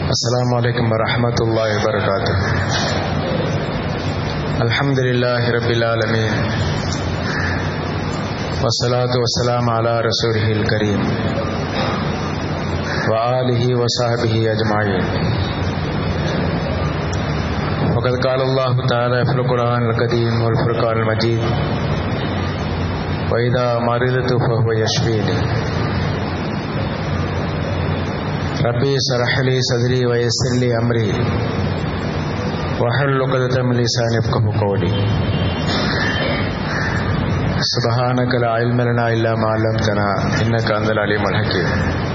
السلام عليكم ورحمة الله وبركاته الحمد لله رب العالمين والصلاة والسلام على رسوله الكريم وآله وصحبه أجمعين وقد قال الله تعالى في القرآن القديم والفرقان المجيد وإذا مرضت فهو يشفيني ربي اشرح لي صدري ويسر لي أمري واحلل عقدة من لساني يفقهوا قولي سبحانك لا علم لنا إلا ما علمتنا إنك أنت العليم الحكيم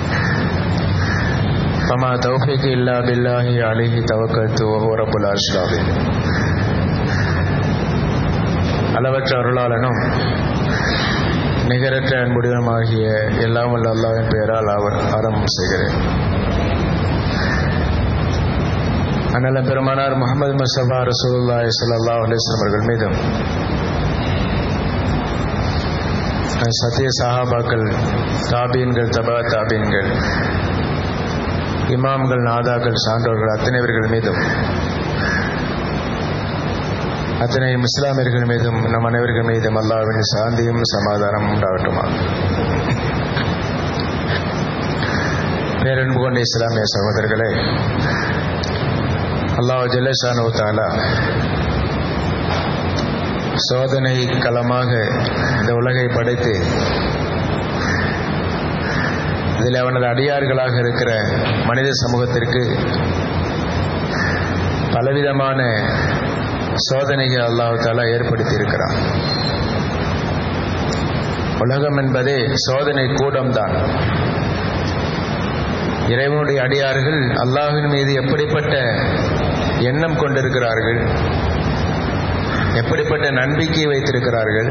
فما توفيقي إلا بالله عليه توكلت وهو رب العرش العظيم அளவற்ற அருளாளனும் நிகரற்ற அன்புடனுமாகிய எல்லாம் வல்ல அல்லாவின் பெயரால் அவர் ஆரம்பம் செய்கிறேன் அண்ணல பெருமானார் முகமது முஸ்தபா ரசூலுல்லாஹி ஸல்லல்லாஹு அலைஹி வஸல்லம் அவர்கள் மீதும் சத்திய சஹாபாக்கள் தாபீன்கள் தபா தாபீன்கள் இமாம்கள் நாதாக்கள் சான்றோர்கள் அத்தனைவர்கள் மீதும் அத்தனை இஸ்லாமியர்கள் மீதும் நம் அனைவர்கள் மீதும் அல்லாவின் சாந்தியும் சமாதானம் உண்டாகட்டுமா பேரன்பு கொண்ட இஸ்லாமிய சகோதரர்களே அல்லாஹ் ஜல்லஷானு தாலா சோதனை களமாக இந்த உலகை படைத்து இதில் அவனது அடியார்களாக இருக்கிற மனித சமூகத்திற்கு பலவிதமான சோதனைகள் அல்லாஹு தாலா ஏற்படுத்தி இருக்கிறான் உலகம் என்பதே சோதனை கூடம்தான் இறைவனுடைய அடியார்கள் அல்லாஹின் மீது எப்படிப்பட்ட எண்ணம் கொண்டிருக்கிறார்கள் எப்படிப்பட்ட நம்பிக்கை வைத்திருக்கிறார்கள்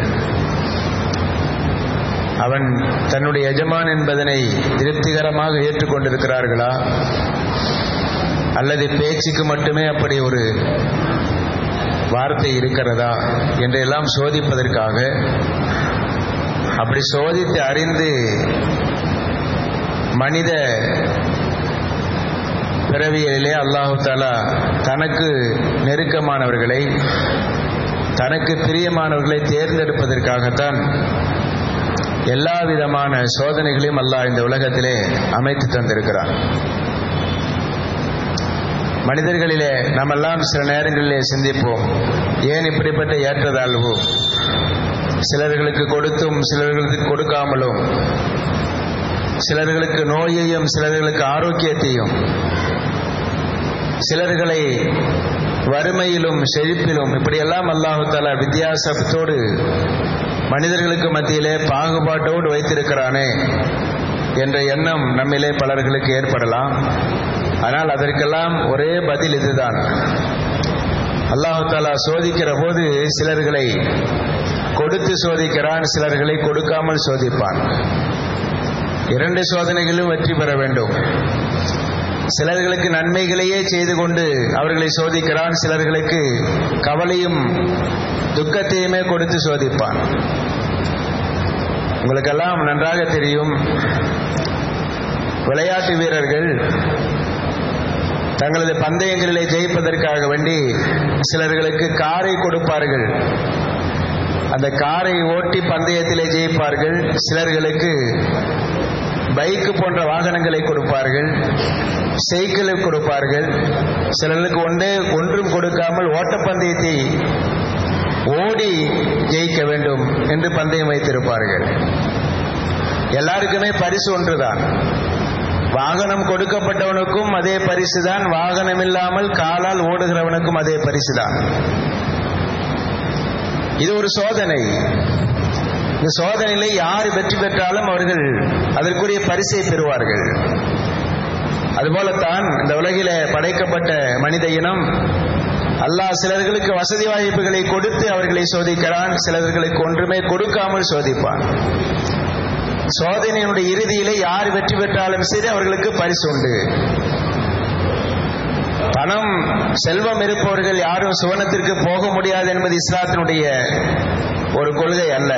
அவன் தன்னுடைய எஜமான் என்பதனை திருப்திகரமாக ஏற்றுக்கொண்டிருக்கிறார்களா அல்லது பேச்சுக்கு மட்டுமே அப்படி ஒரு வார்த்தை இருக்கிறதா என்றெல்லாம் சோதிப்பதற்காக அப்படி சோதித்து அறிந்து மனித பிறவியலிலே அல்லாஹு தாலா தனக்கு நெருக்கமானவர்களை தனக்கு பிரியமானவர்களை தேர்ந்தெடுப்பதற்காகத்தான் எல்லா விதமான சோதனைகளையும் அல்லாஹ் இந்த உலகத்திலே அமைத்து தந்திருக்கிறான் மனிதர்களிலே நம்மெல்லாம் சில நேரங்களிலே சிந்திப்போம் ஏன் இப்படிப்பட்ட ஏற்றதாழ்வு சிலர்களுக்கு கொடுத்தும் சிலர்களுக்கு கொடுக்காமலும் சிலர்களுக்கு நோயையும் சிலர்களுக்கு ஆரோக்கியத்தையும் சிலர்களை வறுமையிலும் செழிப்பிலும் இப்படியெல்லாம் அல்லாஹு தாலா வித்தியாசத்தோடு மனிதர்களுக்கு மத்தியிலே பாகுபாட்டோடு வைத்திருக்கிறானே என்ற எண்ணம் நம்மிலே பலர்களுக்கு ஏற்படலாம் ஆனால் அதற்கெல்லாம் ஒரே பதில் இதுதான் அல்லாஹு தாலா சோதிக்கிற போது சிலர்களை கொடுத்து சோதிக்கிறான் சிலர்களை கொடுக்காமல் சோதிப்பான் இரண்டு சோதனைகளும் வெற்றி பெற வேண்டும் சிலர்களுக்கு நன்மைகளையே செய்து கொண்டு அவர்களை சோதிக்கிறான் சிலர்களுக்கு கவலையும் துக்கத்தையுமே கொடுத்து சோதிப்பான் உங்களுக்கெல்லாம் நன்றாக தெரியும் விளையாட்டு வீரர்கள் தங்களது பந்தயங்களிலே ஜெயிப்பதற்காக வேண்டி சிலர்களுக்கு காரை கொடுப்பார்கள் அந்த காரை ஓட்டி பந்தயத்திலே ஜெயிப்பார்கள் சிலர்களுக்கு பைக்கு போன்ற வாகனங்களை கொடுப்பார்கள் சைக்கிளை கொடுப்பார்கள் சிலருக்கு ஒன்றே ஒன்றும் கொடுக்காமல் ஓட்டப்பந்தயத்தை ஓடி ஜெயிக்க வேண்டும் என்று பந்தயம் வைத்திருப்பார்கள் எல்லாருக்குமே பரிசு ஒன்றுதான் வாகனம் கொடுக்கப்பட்டவனுக்கும் அதே பரிசு தான் வாகனம் இல்லாமல் காலால் ஓடுகிறவனுக்கும் அதே பரிசு தான் இது ஒரு சோதனை இந்த சோதனையில யார் வெற்றி பெற்றாலும் அவர்கள் அதற்குரிய பரிசை பெறுவார்கள் அதுபோலத்தான் இந்த உலகில படைக்கப்பட்ட மனித இனம் அல்லாஹ் சிலர்களுக்கு வசதி வாய்ப்புகளை கொடுத்து அவர்களை சோதிக்கிறான் சிலர்களுக்கு ஒன்றுமே கொடுக்காமல் சோதிப்பான் சோதனையினுடைய இறுதியிலே யார் வெற்றி பெற்றாலும் சரி அவர்களுக்கு பரிசு உண்டு பணம் செல்வம் இருப்பவர்கள் யாரும் சுவனத்திற்கு போக முடியாது என்பது இஸ்லாத்தினுடைய ஒரு கொள்கை அல்ல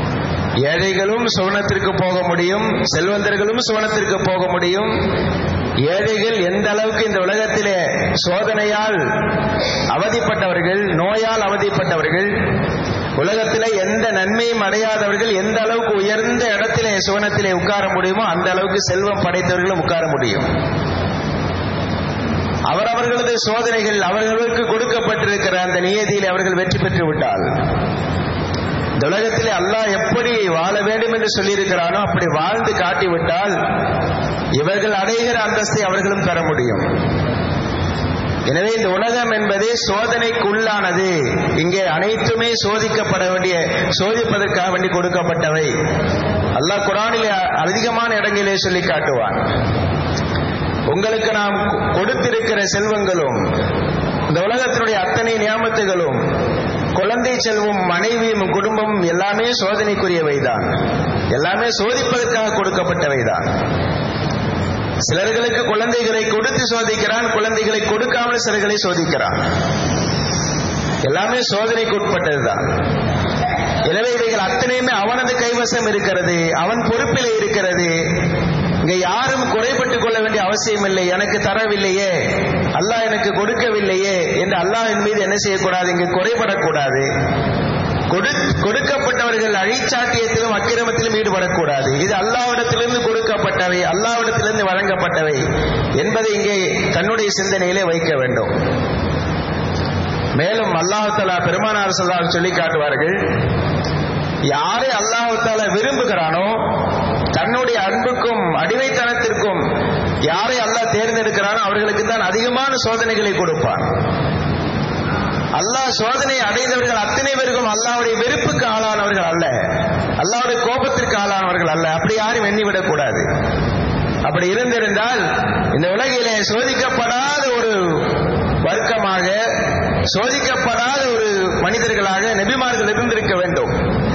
ஏழைகளும் சுவனத்திற்கு போக முடியும் செல்வந்தர்களும் சுவனத்திற்கு போக முடியும் ஏழைகள் எந்த அளவுக்கு இந்த உலகத்திலே சோதனையால் அவதிப்பட்டவர்கள் நோயால் அவதிப்பட்டவர்கள் உலகத்திலே எந்த நன்மையும் அடையாதவர்கள் எந்த அளவுக்கு உயர்ந்த இடத்திலே சுவனத்திலே உட்கார முடியுமோ அந்த அளவுக்கு செல்வம் படைத்தவர்களும் உட்கார முடியும் அவரவர்களது சோதனைகள் அவர்களுக்கு கொடுக்கப்பட்டிருக்கிற அந்த நியதியில் அவர்கள் வெற்றி பெற்று விட்டால் இந்த உலகத்திலே அல்லாஹ் எப்படி வாழ வேண்டும் என்று சொல்லியிருக்கிறானோ அப்படி வாழ்ந்து காட்டிவிட்டால் இவர்கள் அடைகிற அந்தஸ்தை அவர்களும் பெற முடியும் எனவே இந்த உலகம் என்பதே சோதனைக்குள்ளானது இங்கே அனைத்துமே சோதிக்கப்பட வேண்டிய சோதிப்பதற்காக வேண்டி கொடுக்கப்பட்டவை அல்லாஹ் குரானிலே அதிகமான இடங்களிலே சொல்லி காட்டுவான் உங்களுக்கு நாம் கொடுத்திருக்கிற செல்வங்களும் இந்த உலகத்தினுடைய அத்தனை நியாமத்துகளும் குழந்தை செல்வம் மனைவியும் குடும்பமும் எல்லாமே சோதனைக்குரியவைதான் எல்லாமே சோதிப்பதற்காக கொடுக்கப்பட்டவைதான் சிலர்களுக்கு குழந்தைகளை கொடுத்து சோதிக்கிறான் குழந்தைகளை கொடுக்காமல் சிலர்களை சோதிக்கிறான் எல்லாமே சோதனைக்கு உட்பட்டதுதான் எனவே இவைகள் அத்தனையுமே அவனது கைவசம் இருக்கிறது அவன் பொறுப்பிலே இருக்கிறது இங்க யாரும் குறைபட்டுக் கொள்ள வேண்டிய அவசியம் இல்லை எனக்கு தரவில்லையே அல்லாஹ் எனக்கு கொடுக்கவில்லையே என்று அல்லாஹின் மீது என்ன செய்யக்கூடாது இங்கு குறைபடக்கூடாது கொடுக்கப்பட்டவர்கள் அழிச்சாட்டியத்திலும் அக்கிரமத்திலும் ஈடுபடக்கூடாது இது அல்லாவிடத்திலிருந்து கொடுக்கப்பட்டவை அல்லாவிடத்திலிருந்து வழங்கப்பட்டவை என்பதை இங்கே தன்னுடைய சிந்தனையிலே வைக்க வேண்டும் மேலும் அல்லாஹாலா பெருமானார் சொல்லால் சொல்லி காட்டுவார்கள் யாரை அல்லாஹால விரும்புகிறானோ தன்னுடைய அன்புக்கும் அடிமைத்தனத்திற்கும் யாரை அல்லாஹ் தேர்ந்தெடுக்கிறானோ அவர்களுக்கு தான் அதிகமான சோதனைகளை கொடுப்பான் அல்லாஹ் சோதனை அடைந்தவர்கள் அத்தனை பேருக்கும் அல்லாவுடைய வெறுப்புக்கு ஆளானவர்கள் அல்ல அல்லாவுடைய கோபத்திற்கு ஆளானவர்கள் அல்ல அப்படி யாரும் எண்ணிவிடக் கூடாது அப்படி இருந்திருந்தால் இந்த உலகிலே சோதிக்கப்படாத ஒரு வர்க்கமாக சோதிக்கப்படாத ஒரு மனிதர்களாக நபிமார்கள் இருந்திருக்க வேண்டும்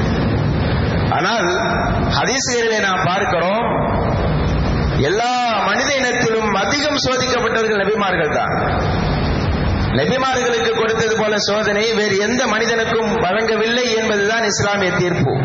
ஆனால் ஹதீசுகளிலே நாம் பார்க்கிறோம் எல்லா மனித இனத்திலும் அதிகம் சோதிக்கப்பட்டவர்கள் நபிமார்கள் தான் நபிமார்களுக்கு கொடுத்தது போல சோதனை வேறு எந்த மனிதனுக்கும் வழங்கவில்லை என்பதுதான் இஸ்லாமிய தீர்ப்பு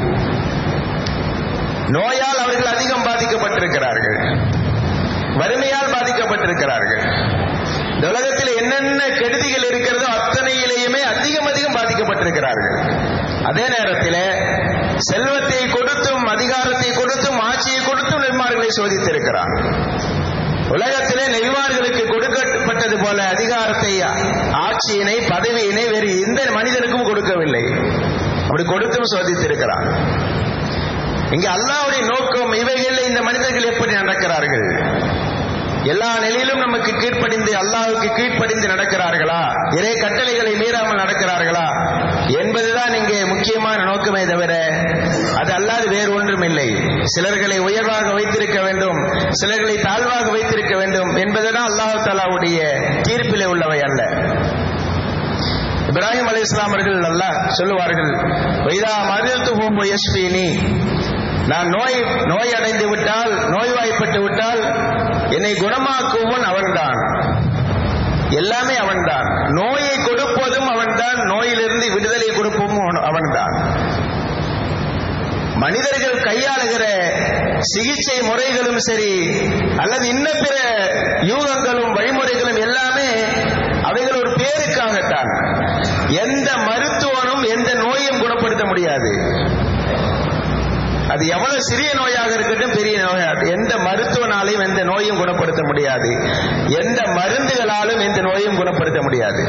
நோயால் அவர்கள் அதிகம் பாதிக்கப்பட்டிருக்கிறார்கள் வறுமையால் பாதிக்கப்பட்டிருக்கிறார்கள் இந்த உலகத்தில் என்னென்ன கெடுதிகள் இருக்கிறதோ அத்தனையிலேயுமே அதிகம் அதிகம் பாதிக்கப்பட்டிருக்கிறார்கள் அதே நேரத்தில் செல்வத்தை கொடுத்தும் அதிகாரத்தை கொடுத்தும் ஆட்சியை கொடுத்தும் நெய்மார்களை சோதித்திருக்கிறான் உலகத்திலே நெய்மார்களுக்கு கொடுக்கப்பட்டது போல அதிகாரத்தை ஆட்சியினை பதவியினை வேறு எந்த மனிதனுக்கும் கொடுக்கவில்லை அப்படி கொடுத்தும் சோதித்திருக்கிறான் இங்க அல்லாவுடைய நோக்கம் இவைகளில் இந்த மனிதர்கள் எப்படி நடக்கிறார்கள் எல்லா நிலையிலும் நமக்கு கீழ்ப்படிந்து அல்லாவுக்கு கீழ்ப்படிந்து நடக்கிறார்களா இறை கட்டளைகளை மீறாமல் நடக்கிறார்களா என்பதுதான் இங்கே முக்கியமான நோக்கமே தவிர அது அல்லாது வேறு ஒன்றும் இல்லை சிலர்களை உயர்வாக வைத்திருக்க வேண்டும் சிலர்களை தாழ்வாக வைத்திருக்க வேண்டும் என்பதுதான் அல்லாஹு தாலாவுடைய தீர்ப்பிலே உள்ளவை அல்ல இப்ராஹிம் அலி இஸ்லாமர்கள் அல்ல சொல்லுவார்கள் வைதா மருத்து ஹோம்போ எஸ்பினி நான் நோய் நோய் அடைந்து விட்டால் நோய்வாய்ப்பட்டு விட்டால் என்னை குணமாக்குவன் அவன்தான் எல்லாமே அவன்தான் நோயை கொடுப்பதும் அவன்தான் நோயிலிருந்து விடுதலை கொடுப்பதும் அவன்தான் மனிதர்கள் கையாளுகிற சிகிச்சை முறைகளும் சரி அல்லது இன்ன பிற யூகங்களும் வழிமுறைகளும் எல்லாமே அவைகள் ஒரு பேருக்காகத்தான் எந்த மருத்துவனும் எந்த நோயும் குணப்படுத்த முடியாது அது எவ்வளவு சிறிய நோயாக இருக்கட்டும் பெரிய நோயாக எந்த மருத்துவனாலையும் எந்த நோயும் குணப்படுத்த முடியாது எந்த மருந்துகளாலும் எந்த நோயும் குணப்படுத்த முடியாது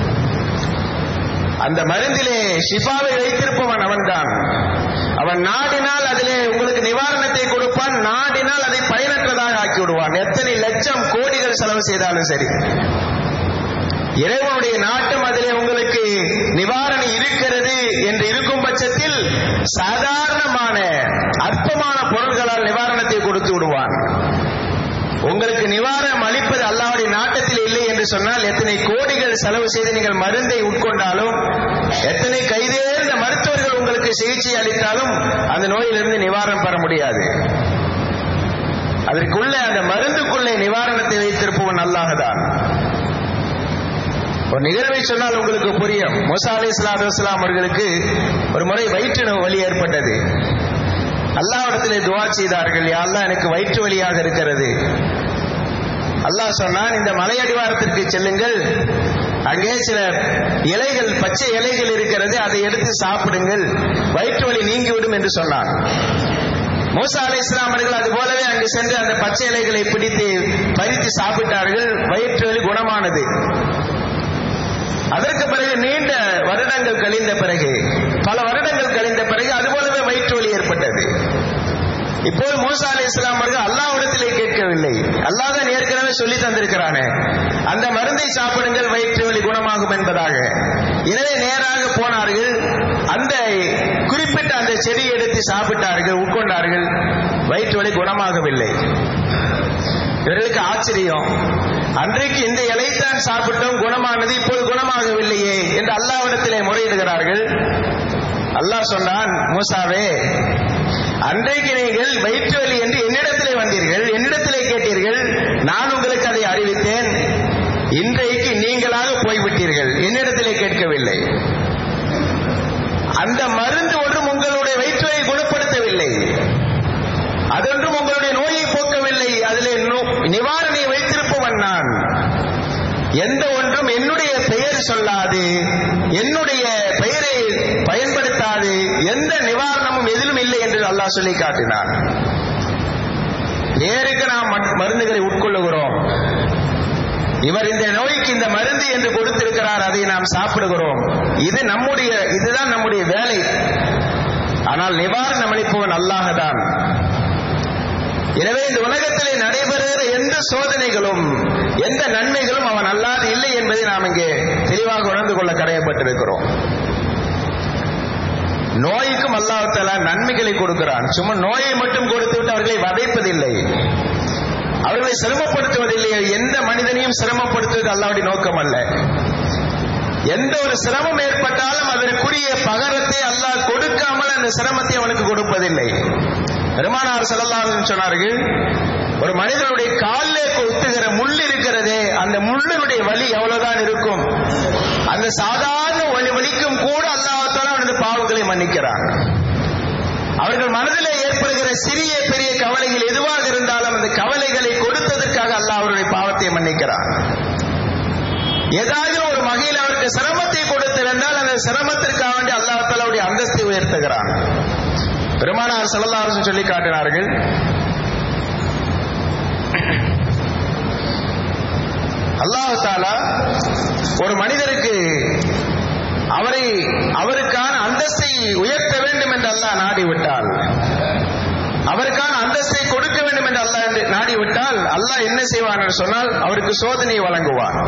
அந்த மருந்திலே ஷிஃபாவை வைத்திருப்பவன் அவன்தான் அவன் நாடினால் அதிலே உங்களுக்கு நிவாரணத்தை கொடுப்பான் நாடினால் அதை பயனற்றதாக ஆக்கி விடுவான் எத்தனை லட்சம் கோடிகள் செலவு செய்தாலும் சரி இறைவனுடைய நாட்டம் அதிலே உங்களுக்கு நிவாரணம் இருக்கிறது என்று இருக்கும் பட்சத்தில் சாதாரணமான அற்பமான பொருள்களால் நிவாரணத்தை கொடுத்து விடுவான் உங்களுக்கு நிவாரணம் அளிப்பது அல்லாவுடைய நாட்டத்தில் இல்லை என்று சொன்னால் எத்தனை கோடிகள் செலவு செய்து நீங்கள் மருந்தை உட்கொண்டாலும் எத்தனை கைதேர்ந்த மருத்துவர்கள் உங்களுக்கு சிகிச்சை அளித்தாலும் அந்த நோயிலிருந்து நிவாரணம் பெற முடியாது அதற்குள்ளே அந்த மருந்துக்குள்ளே நிவாரணத்தை வைத்திருப்பவன் அல்லாஹதான் ஒரு நிகழ்வை சொன்னால் உங்களுக்கு புரியும் முசா அலி இஸ்லாத்து வஸ்லாம் அவர்களுக்கு ஒரு முறை வயிற்று வலி ஏற்பட்டது அல்லாவிடத்திலே துவா செய்தார்கள் யாரெல்லாம் எனக்கு வயிற்று வலியாக இருக்கிறது அல்லாஹ் சொன்னான் இந்த மலையடிவாரத்திற்கு செல்லுங்கள் அங்கே சில இலைகள் பச்சை இலைகள் இருக்கிறது அதை எடுத்து சாப்பிடுங்கள் வயிற்று வலி நீங்கிவிடும் என்று சொன்னான் மூசா அலை இஸ்லாம் அவர்கள் அது போலவே அங்கு சென்று அந்த பச்சை இலைகளை பிடித்து பறித்து சாப்பிட்டார்கள் வயிற்று வலி குணமானது அதற்கு பிறகு நீண்ட வருடங்கள் கழிந்த பிறகு பல வருடங்கள் கழிந்த பிறகு அது போலவே வயிற்று வலி ஏற்பட்டது இப்போது மூசா அலி இஸ்லாம் அவர்கள் அல்லாவிடத்திலே கேட்கவில்லை அல்லாஹ் தான் ஏற்கனவே சொல்லி தந்திருக்கிறானே அந்த மருந்தை சாப்பிடுங்கள் வயிற்று வலி குணமாகும் என்பதாக எனவே நேராக போனார்கள் அந்த குறிப்பிட்ட அந்த செடியை எடுத்து சாப்பிட்டார்கள் உட்கொண்டார்கள் வயிற்று வலி குணமாகவில்லை இவர்களுக்கு ஆச்சரியம் அன்றைக்கு இந்த இலைத்தான் சாப்பிட்டோம் குணமானது இப்போது குணமாகவில்லையே என்று அல்லாவிடத்திலே முறையிடுகிறார்கள் அல்லாஹ் சொன்னான் மூசாவே அன்றைக்கு நீங்கள் வயிற்று வலி என்று என்னிடத்திலே வந்தீர்கள் என்னிடத்திலே கேட்டீர்கள் நான் உங்களுக்கு அதை அறிவித்தேன் இன்றைக்கு நீங்களாக போய்விட்டீர்கள் என்னிடத்திலே கேட்கவில்லை அந்த மருந்து ஒன்றும் உங்களுடைய வயிற்றுவை குணப்படுத்தவில்லை அதொன்றும் உங்களுடைய நோயை போக்கவில்லை அதிலே நிவாரணை வைத்திருப்பவன் நான் எந்த ஒன்றும் என்னுடைய பெயர் சொல்லாது என்னுடைய பெயரை பயன்படுத்தாது எந்த நிவாரணமும் எதிலும் இல்லை என்று அல்லாஹ் சொல்லி காட்டினான் நேருக்கு நாம் மருந்துகளை உட்கொள்ளுகிறோம் இவர் இந்த நோய்க்கு இந்த மருந்து என்று கொடுத்திருக்கிறார் அதை நாம் சாப்பிடுகிறோம் இது நம்முடைய இதுதான் நம்முடைய வேலை ஆனால் நிவாரணம் அளிப்பவன் அல்லாஹதான் எனவே இந்த உலகத்திலே நடைபெறுகிற எந்த சோதனைகளும் எந்த நன்மைகளும் அவன் அல்லாது இல்லை என்பதை நாம் இங்கே தெளிவாக உணர்ந்து கொள்ள கடையப்பட்டிருக்கிறோம் நோய்க்கும் அல்லாஹால நன்மைகளை கொடுக்கிறான் சும்மா நோயை மட்டும் கொடுத்து விட்டு அவர்களை வதைப்பதில்லை அவர்களை சிரமப்படுத்துவதில்லை எந்த மனிதனையும் சிரமப்படுத்துவது அல்லாவுடைய நோக்கம் அல்ல எந்த ஒரு சிரமம் ஏற்பட்டாலும் அதற்குரிய பகரத்தை அல்லாஹ் கொடுக்காமல் அந்த சிரமத்தை அவனுக்கு கொடுப்பதில்லை பெருமானார் செல்லலாம் சொன்னார்கள் ஒரு மனிதனுடைய காலில் குத்துகிற முள் இருக்கிறதே அந்த முள்ளினுடைய வலி எவ்வளவுதான் இருக்கும் அந்த சாதாரண வலி வலிக்கும் கூட அல்லாஹால அவனது பாவங்களை மன்னிக்கிறான் அவர்கள் மனதிலே ஏற்படுகிற சிறிய பெரிய கவலைகள் எதுவாக இருந்தாலும் அந்த கவலைகளை கொடுத்ததற்காக அல்லாஹ் அவருடைய பாவத்தை மன்னிக்கிறான் ஏதாவது ஒரு வகையில் அவருக்கு சிரமத்தை கொடுத்திருந்தால் அந்த சிரமத்திற்காக வேண்டி அல்லாஹாலுடைய அந்தஸ்தை உயர்த்துகிறான் பெருமானார் செல்லல்லாரும் சொல்லி காட்டினார்கள் அல்லாஹு தாலா ஒரு மனிதருக்கு அவரை அவருக்கான அந்தஸ்தை உயர்த்த வேண்டும் என்று அல்லாஹ் நாடிவிட்டால் அவருக்கான அந்தஸ்தை கொடுக்க வேண்டும் என்று அல்லாஹ் நாடிவிட்டால் அல்லாஹ் என்ன செய்வான் என்று சொன்னால் அவருக்கு சோதனையை வழங்குவான்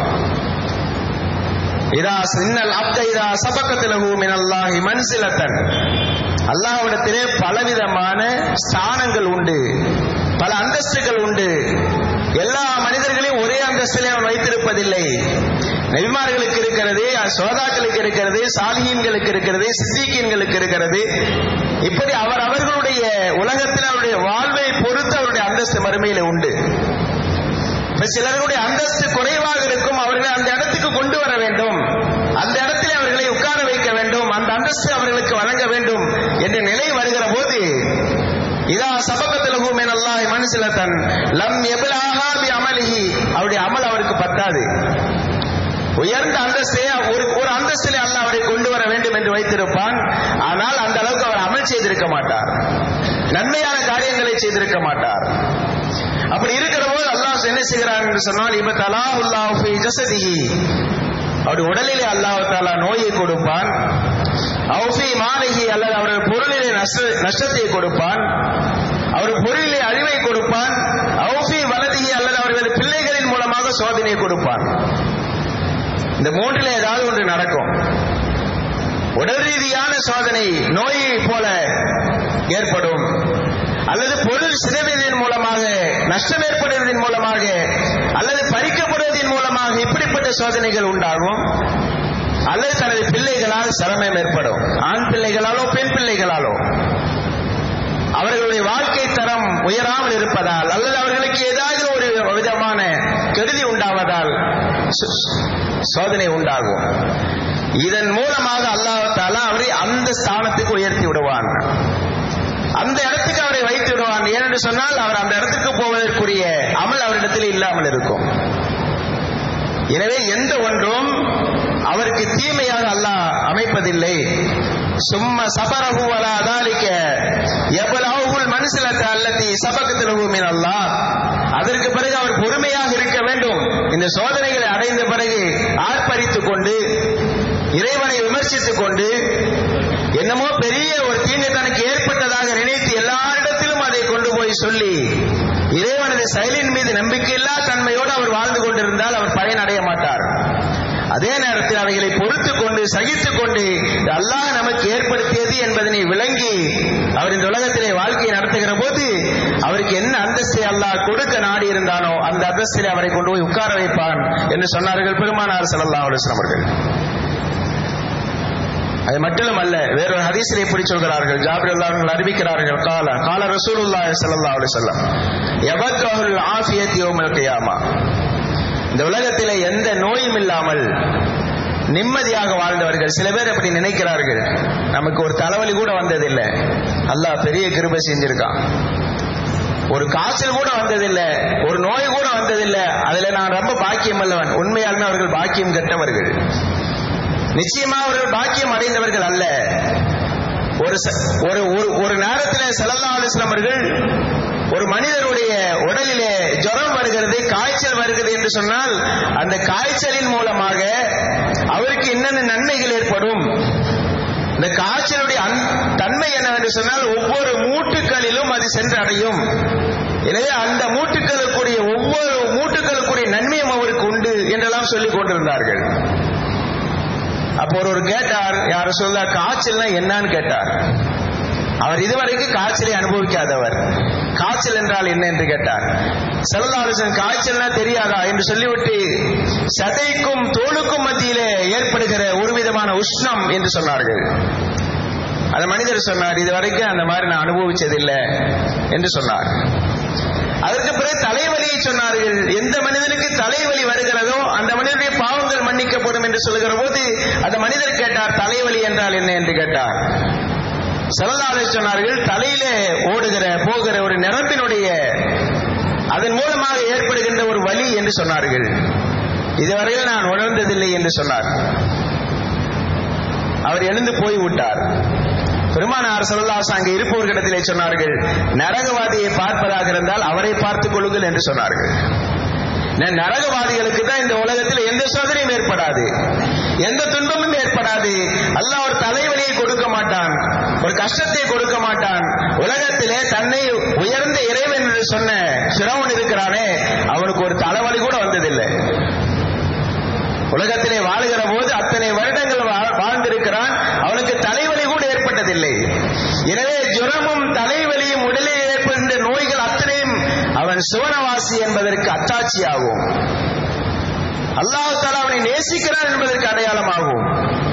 இதா சின்னல் அப்த இதா சபக்கத்திலகு மினல்லாஹி மன்சிலத்தன் அல்லாஹ்விடத்திலே பலவிதமான ஸ்தானங்கள் உண்டு பல அந்தஸ்துகள் உண்டு எல்லா மனிதர்களையும் ஒரே அந்தஸ்திலே அவன் வைத்திருப்பதில்லை நெவிமார்களுக்கு இருக்கிறது சோதாக்களுக்கு இருக்கிறது சாலியன்களுக்கு இருக்கிறது சித்திகீன்களுக்கு இருக்கிறது இப்படி அவர் அவர்களுடைய உலகத்தில் அவருடைய வாழ்வை பொறுத்து அவருடைய அந்தஸ்து மறுமையில உண்டு சிலருடைய அந்தஸ்து குறைவாக இருக்கும் அவர்களை அந்த இடத்துக்கு கொண்டு வர வேண்டும் அந்த இடத்திலே அவர்களை உட்கார வைக்க வேண்டும் அந்த அந்தஸ்து அவர்களுக்கு வழங்க வேண்டும் என்ற நிலை வருகிற போது இதா சபகத்திலகு மேனல்லாஹ் மனுசிலத்தன் லம் எபிலாகா பி அமலிஹி அவருடைய அமல் அவருக்கு பத்தாது உயர்ந்த அந்தஸ்தே ஒரு ஒரு அந்தஸ்திலே அல்ல அவரை கொண்டு வர வேண்டும் என்று வைத்திருப்பான் ஆனால் அந்த அளவுக்கு அவர் அமல் செய்திருக்க மாட்டார் நன்மையான காரியங்களை செய்திருக்க மாட்டார் அப்படி இருக்கிற போது அல்லாஹ் என்ன செய்கிறார் என்று சொன்னால் இப்ப தலாஹுல்லாஹ் ஃபி ஜஸதிஹி அவருடைய உடலிலே அல்லாஹ் தாலா நோயை கொடுப்பான் அவுஃபி மாலிஹி அல்லது அவருடைய பொருளிலே நஷ்ட நஷ்டத்தை கொடுப்பான் அவர் பொருளிலே அழிவை கொடுப்பான் அவுஃபி வலதிஹி அல்லது அவர்கள் பிள்ளைகளின் மூலமாக சோதனை கொடுப்பான் இந்த மூன்றில் ஏதாவது ஒன்று நடக்கும் உடல் ரீதியான சோதனை நோயை போல ஏற்படும் அல்லது பொருள் சிதைவதன் மூலமாக நஷ்டம் ஏற்படுவதன் மூலமாக அல்லது பறிக்கப்படுவதன் மூலமாக இப்படிப்பட்ட சோதனைகள் உண்டாகும் அல்லது தனது பிள்ளைகளால் சிரமம் ஏற்படும் ஆண் பிள்ளைகளாலோ பெண் பிள்ளைகளாலோ அவர்களுடைய வாழ்க்கை தரம் உயராமல் இருப்பதால் அல்லது அவர்களுக்கு ஏதாவது ஒரு விதமான கெடுதி உண்டாவதால் சோதனை உண்டாகும் இதன் மூலமாக அல்லாஹால அவரை அந்த ஸ்தானத்துக்கு உயர்த்தி விடுவான் அந்த இடத்துக்கு அவரை வைத்து விடுவான் ஏனென்று சொன்னால் அவர் அந்த இடத்துக்கு போவதற்குரிய அமல் அவரிடத்தில் இல்லாமல் இருக்கும் எனவே எந்த ஒன்றும் அவருக்கு தீமையாக அல்லாஹ் அமைப்பதில்லை சும்ம சபரஹு வலா தாலிக்க எவ்வளவுல் மனுஷலத்தை அல்லத்தி சபகத்திலகு மின் அல்லாஹ் அதற்கு பிறகு அவர் பொறுமையாக இருக்க வேண்டும் இந்த சோதனைகளை அடைந்த பிறகு ஆர்ப்பரித்துக் கொண்டு இறைவனை விமர்சித்துக் கொண்டு என்னமோ பெரிய ஒரு தீங்கு தனக்கு ஏற்பட்டதாக நினைத்து எல்லாரிடத்திலும் அதை கொண்டு போய் சொல்லி இறைவனது செயலின் மீது நம்பிக்கையில்லா தன்மையோடு அவர் வாழ்ந்து கொண்டிருந்தால் அவர் பயனடைய மாட்டார் அதே நேரத்தில் அவைகளை பொறுத்து கொண்டு சகித்துக் கொண்டு அல்லாஹ் நமக்கு ஏற்படுத்தியது என்பதனை விளங்கி அவர் இந்த உலகத்திலே வாழ்க்கையை நடத்துகிற போது அவருக்கு என்ன அந்தஸ்தை அல்லாஹ் கொடுக்க நாடி இருந்தானோ அந்த அந்தஸ்திலே அவரை கொண்டு போய் உட்கார வைப்பான் என்று சொன்னார்கள் பெருமானார் ஸல்லல்லாஹு அலைஹி வஸல்லம் அவர்கள் அது மட்டும் அல்ல வேறொரு ஹதீஸில் இப்படி சொல்கிறார்கள் ஜாபிர் அல்லாஹ் அறிவிக்கிறார்கள் கால கால ரசூலுல்லாஹி ஸல்லல்லாஹு அலைஹி வஸல்லம் யபக்கஹுல் ஆஃபியத் யௌமல் கியாமா இந்த உலகத்திலே எந்த நோயும் இல்லாமல் நிம்மதியாக வாழ்ந்தவர்கள் சில பேர் அப்படி நினைக்கிறார்கள் நமக்கு ஒரு தலைவலி கூட வந்ததில்லை அல்லாஹ் பெரிய கிருபை செஞ்சிருக்கான் ஒரு காய்ச்சல் கூட வந்ததில்லை ஒரு நோய் கூட வந்ததில்லை அதுல நான் ரொம்ப பாக்கியம் அல்லவன் உண்மையாலுமே அவர்கள் பாக்கியம் கெட்டவர்கள் நிச்சயமா அவர்கள் பாக்கியம் அடைந்தவர்கள் அல்ல ஒரு ச- ஒரு ஒரு- ஒரு நேரத்தில் செல்லல்லா அலிஸ்லாம் அவர்கள் ஒரு மனிதருடைய உடலிலே ஜுரம் வருகிறது காய்ச்சல் வருகிறது என்று சொன்னால் அந்த காய்ச்சலின் மூலமாக அவருக்கு என்னென்ன நன்மைகள் ஏற்படும் இந்த காய்ச்சலுடைய அன்- தன்மை என்னவென்று சொன்னால் ஒவ்வொரு மூட்டுக்களிலும் அது சென்றடையும் எனவே அந்த மூட்டுக்களுக்குரிய ஒவ்வொரு மூட்டுக்களுக்குரிய நன்மையும் அவருக்கு உண்டு என்றெல்லாம் சொல்லிக் கொண்டிருந்தார்கள் அப்போ ஒருவர் கேட்டார் யார சொல்ல காய்ச்சல்னா என்னன்னு கேட்டார் அவர் இதுவரைக்கும் காய்ச்சலை அனுபவிக்காதவர் காய்ச்சல் என்றால் என்ன என்று கேட்டார் செல்லதாலோசன் காய்ச்சல்னா தெரியாதா என்று சொல்லிவிட்டு சதைக்கும் தோலுக்கும் மத்தியிலே ஏற்படுகிற ஒரு விதமான உஷ்ணம் என்று சொன்னார்கள் அந்த மனிதர் சொன்னார் இதுவரைக்கும் அந்த மாதிரி நான் அனுபவிச்சதில்லை என்று சொன்னார் அதற்கு பிறகு தலைவலியை சொன்னார்கள் எந்த மனிதனுக்கு தலைவலி வருகிறதோ அந்த மனிதனுடைய பாவங்கள் மன்னிக்கப்படும் என்று சொல்லுகிற போது அந்த மனிதர் கேட்டார் தலைவலி என்றால் என்ன என்று கேட்டார் செல்லதாலே சொன்னார்கள் தலையிலே ஓடுகிற போகிற ஒரு நிரம்பினுடைய அதன் மூலமாக ஏற்படுகின்ற ஒரு வலி என்று சொன்னார்கள் இதுவரையில் நான் உணர்ந்ததில்லை என்று சொன்னார் அவர் எழுந்து போய் விட்டார் பெருமானார் சொல்லலாச அங்கே இருப்பவர்களிடத்திலே சொன்னார்கள் நரகவாதியை பார்ப்பதாக இருந்தால் அவரை பார்த்துக் கொள்ளுங்கள் என்று சொன்னார்கள் ந- நரகவாதிகளுக்கு தான் இந்த உலகத்தில் எந்த சோதனையும் ஏற்படாது எந்த துன்பமும் ஏற்படாது அல்லாஹ் ஒரு தலைவலியை கொடுக்க மாட்டான் ஒரு கஷ்டத்தை கொடுக்க மாட்டான் உலகத்திலே தன்னை உயர்ந்த இறைவன் என்று சொன்ன சிரவன் இருக்கிறானே அவனுக்கு ஒரு தலைவலி கூட வந்ததில்லை உலகத்திலே வாழுகிற போது அத்தனை வருடங்கள் வா- வாழ்ந்திருக்கிறான் அவனுக்கு தலைவலி கூட ஏற்பட்டதில்லை எனவே ஜுரமும் தலைவலியும் உடலில் ஏற்படுகின்ற நோய்கள் அத்தனையும் அவன் சுவனவாசி என்பதற்கு அத்தாட்சியாகும் அல்லாஹ் தாலா அவனை நேசிக்கிறான் என்பதற்கு அடையாளமாகும்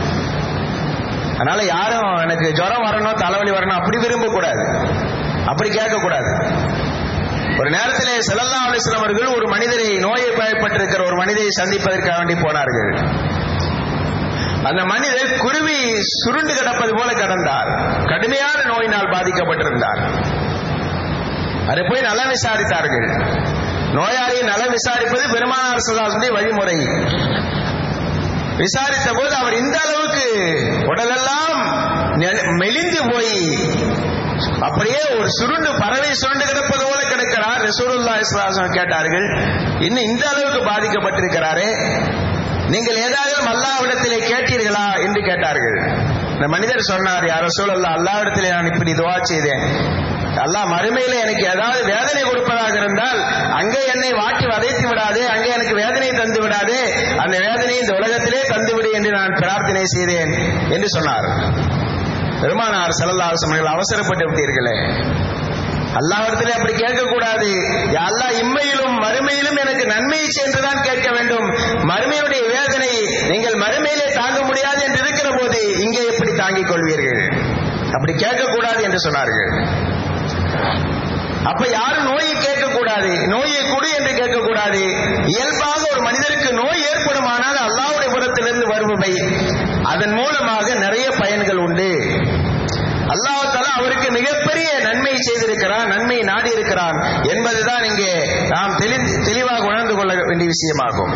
அதனால யாரும் எனக்கு ஜுரம் வரணும் தலைவலி வரணும் அப்படி விரும்பக்கூடாது அப்படி கேட்கக்கூடாது ஒரு நேரத்திலே செல்லல்லா அலிஸ்லாம் அவர்கள் ஒரு மனிதரை நோயை பயப்பட்டிருக்கிற ஒரு மனிதரை சந்திப்பதற்காக வேண்டி போனார்கள் அந்த மனிதர் குருவி சுருண்டு கிடப்பது போல கிடந்தார் கடுமையான நோயினால் பாதிக்கப்பட்டிருந்தார் அதை போய் நலம் விசாரித்தார்கள் நோயாளியை நலம் விசாரிப்பது பெருமானார் சொல்லாசனுடைய வழிமுறை விசாரித்த போது அவர் இந்த அளவுக்கு உடலெல்லாம் நெ- மெலிந்து போய் அப்படியே ஒரு சுருண்டு பறவை சுருண்டு கிடப்பது போல கிடக்கிறார் ரசூலுல்லா இஸ்லாசம் கேட்டார்கள் இன்னும் இந்த அளவுக்கு பாதிக்கப்பட்டிருக்கிறாரே நீங்கள் ஏதாவது அல்லாவிடத்திலே கேட்டீர்களா என்று கேட்டார்கள் இந்த மனிதர் சொன்னார் யார் ரசூலுல்லா அல்லாவிடத்திலே நான் இப்படி துவா செய்தேன் அல்லாஹ் மறுமையில எனக்கு ஏதாவது வேதனை கொடுப்பதாக இருந்தால் அங்கே என்னை வாட்டி வதைத்து விடாதே அங்கே எனக்கு வேதனை தந்து விடாதே அந்த வேதனையை இந்த உலகத்திலே தந்து விடு என்று நான் பிரார்த்தனை செய்தேன் என்று சொன்னார் பெருமானார் செல்லல்லா சமயங்கள் அவசரப்பட்டு விட்டீர்களே அல்லாவிடத்திலே அப்படி கேட்கக்கூடாது யா அல்லாஹ் இம்மையிலும் மறுமையிலும் எனக்கு நன்மையை சென்றுதான் கேட்க வேண்டும் மறுமையுடைய வேதனை நீங்கள் மறுமையிலே தாங்க முடியாது என்று இருக்கிற போது இங்கே எப்படி தாங்கிக் கொள்வீர்கள் அப்படி கேட்கக்கூடாது என்று சொன்னார்கள் அப்ப யாரும் நோயை கேட்கக்கூடாது நோயை கொடு என்று கேட்கக்கூடாது இயல்பாக ஒரு மனிதருக்கு நோய் ஏற்படுமானால் அல்லாஹ்வுடைய புறத்திலிருந்து வருபவை அதன் மூலமாக நிறைய பயன்கள் உண்டு அல்லாஹ் தஆலா அவருக்கு மிகப்பெரிய நன்மை விஷயமாகும்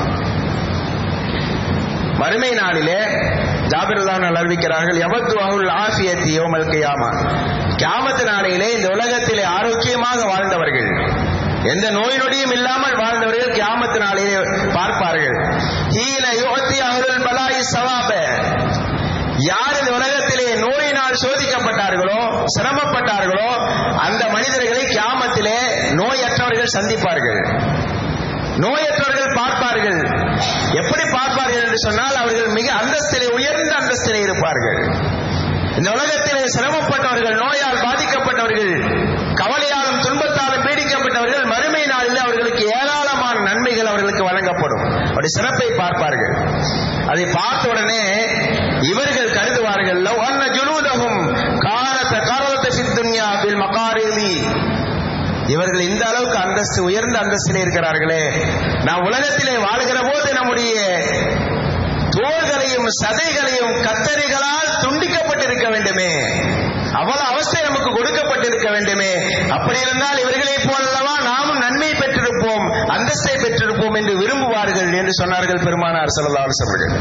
மறுமை நாளிலே ஜாபிர்தான் அறிவிக்கிறார்கள் எவத்து அகுல் ஆசியத்தி யோமல் கியாமா கியாமத்து நாளிலே இந்த உலகத்திலே ஆரோக்கியமாக வாழ்ந்தவர்கள் எந்த நோய் நொடியும் இல்லாமல் வாழ்ந்தவர்கள் கியாமத்து நாளிலே பார்ப்பார்கள் ஹீன யுவத்தி அகுல் பலாயி சவாப யார் இந்த உலகத்திலே நோயினால் சோதிக்கப்பட்டார்களோ சிரமப்பட்டார்களோ அந்த மனிதர்களை கியாமத்திலே நோயற்றவர்கள் சந்திப்பார்கள் நோயற்றவர்கள் பார்ப்பார்கள் எப்படி பார்ப்பார்கள் என்று சொன்னால் அவர்கள் மிக அந்தஸ்திலே உயர்ந்த அந்தஸ்திலே இருப்பார்கள் இந்த உலகத்திலே சிரமப்பட்டவர்கள் நோயால் பாதிக்கப்பட்டவர்கள் கவலையாலும் துன்பத்தாலும் பீடிக்கப்பட்டவர்கள் மறுமை நாளில் அவர்களுக்கு ஏராளமான நன்மைகள் அவர்களுக்கு வழங்கப்படும் அப்படி சிறப்பை பார்ப்பார்கள் அதை பார்த்த உடனே இவர்கள் கருதுவார்கள் லவ் அன்ன ஜுனூதஹும் காரத காரத சித்துன்யா பில் மகாரிலி இவர்கள் இந்த அளவுக்கு அந்தஸ்து உயர்ந்த அந்தஸ்திலே இருக்கிறார்களே நாம் உலகத்திலே வாழ்கிற போது நம்முடைய தோள்களையும் சதைகளையும் கத்தரிகளால் துண்டிக்கப்பட்டிருக்க வேண்டுமே அவ்வளவு அவஸ்தை நமக்கு கொடுக்கப்பட்டிருக்க வேண்டுமே அப்படி இருந்தால் இவர்களை போலல்லவா நாமும் நன்மை பெற்றிருப்போம் அந்தஸ்தை பெற்றிருப்போம் என்று விரும்புவார்கள் என்று சொன்னார்கள் பெருமானார் ஸல்லல்லாஹு அலைஹி அவர்கள்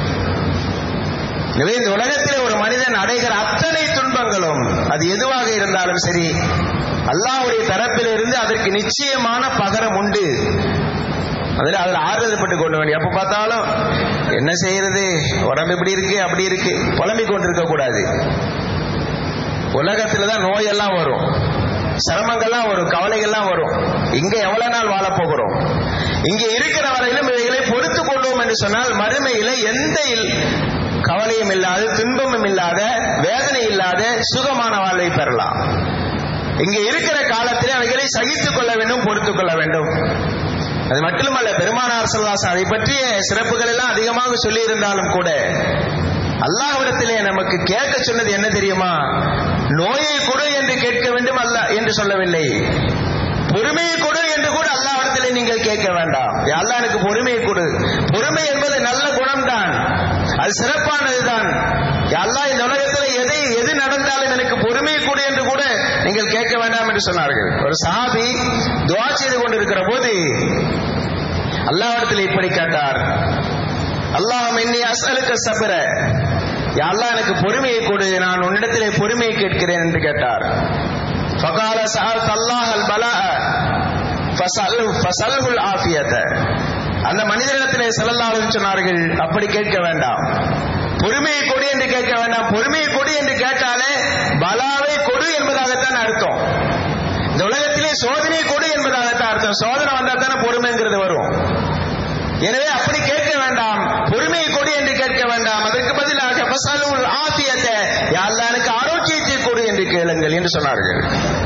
எனவே இந்த உலகத்திலே ஒரு மனிதன் அடைகிற அத்தனை துன்பங்களும் அது எதுவாக இருந்தாலும் சரி அல்லாஹ்வுடைய தரப்பிலிருந்து அதற்கு நிச்சயமான பகரம் உண்டு அதில் அதில் ஆறுதல் பட்டு கொண்டு வேண்டிய எப்போ பார்த்தாலும் என்ன செய்யறது உடம்பு இப்படி இருக்கு அப்படி இருக்கு புலம்பிக் கொண்டிருக்க கூடாது உலகத்துல தான் நோயெல்லாம் வரும் சிரமங்கள்லாம் வரும் கவலைகள்லாம் வரும் இங்க எவ்வளவு நாள் வாழ போகிறோம் இங்க இருக்கிற வரையிலும் இவைகளை பொறுத்து கொள்வோம் என்று சொன்னால் மறுமையில எந்த இல்- கவலையும் இல்லாத துன்பமும் இல்லாத வேதனை இல்லாத சுகமான வாழ்வை பெறலாம் இங்க இருக்கிற காலத்திலே அவைகளை சகித்துக் கொள்ள வேண்டும் பொறுத்துக் கொள்ள வேண்டும் அது மட்டுமல்ல பெருமானார் சொல்லாசம் அதை பற்றிய சிறப்புகள் எல்லாம் அதிகமாக சொல்லி இருந்தாலும் கூட அல்லாஹ்விடத்திலே நமக்கு கேட்க சொன்னது என்ன தெரியுமா நோயை கொடு என்று கேட்க வேண்டும் அல்ல என்று சொல்லவில்லை பொறுமையை கொடு என்று கூட அல்லாஹ்விடத்திலே நீங்கள் கேட்க வேண்டாம் யா அல்லாஹ் எனக்கு பொறுமையை கொடு பொறுமை என்பது நல்ல குணம்தான் அது சிறப்பானதுதான் யா அல்லாஹ் இந்த உலகத்தில் எதை எது நடந்தாலும் எனக்கு பொறுமையை கொடு என்று கூட நீங்கள் கேட்க வேண்டாம் என்று சொன்னார்கள் ஒரு சாபி துவா செய்து கொண்டிருக்கிற போது அல்லாஹ்விடத்தில் இப்படி கேட்டார் அல்லாஹ் என்னை அசலுக்க சபர யா அல்லாஹ் எனக்கு பொறுமையை கொடு நான் உன்னிடத்திலே பொறுமையை கேட்கிறேன் என்று கேட்டார் ஃபகால சஅல்த அல்லாஹ் அல் பலாஅ ஃபஸல் ஃபஸல்ஹுல் ஆஃபியத அந்த மனிதனிடத்திலே ஸல்லல்லாஹு அலைஹி சொன்னார்கள் அப்படி கேட்க வேண்டாம் பொறுமையை கொடு என்று கேட்க வேண்டாம் பொறுமையை கொடு என்று கேட்டாலே பலாவை கொடு என்பதாகத்தான் அர்த்தம் இந்த உலகத்திலே சோதனை கொடு என்பதாகத்தான் அர்த்தம் சோதனை வந்தா தானே பொறுமைங்கிறது வரும் எனவே அப்படி கேட்க வேண்டாம் பொறுமையை கொடு என்று கேட்க வேண்டாம் அதற்கு பதிலாக ஃபஸலுல் ஆஃபியத யா அல்லாஹ் எனக்கு ஆரோக்கியத்தை கொடு என்று கேளுங்கள் என்று சொன்னார்கள்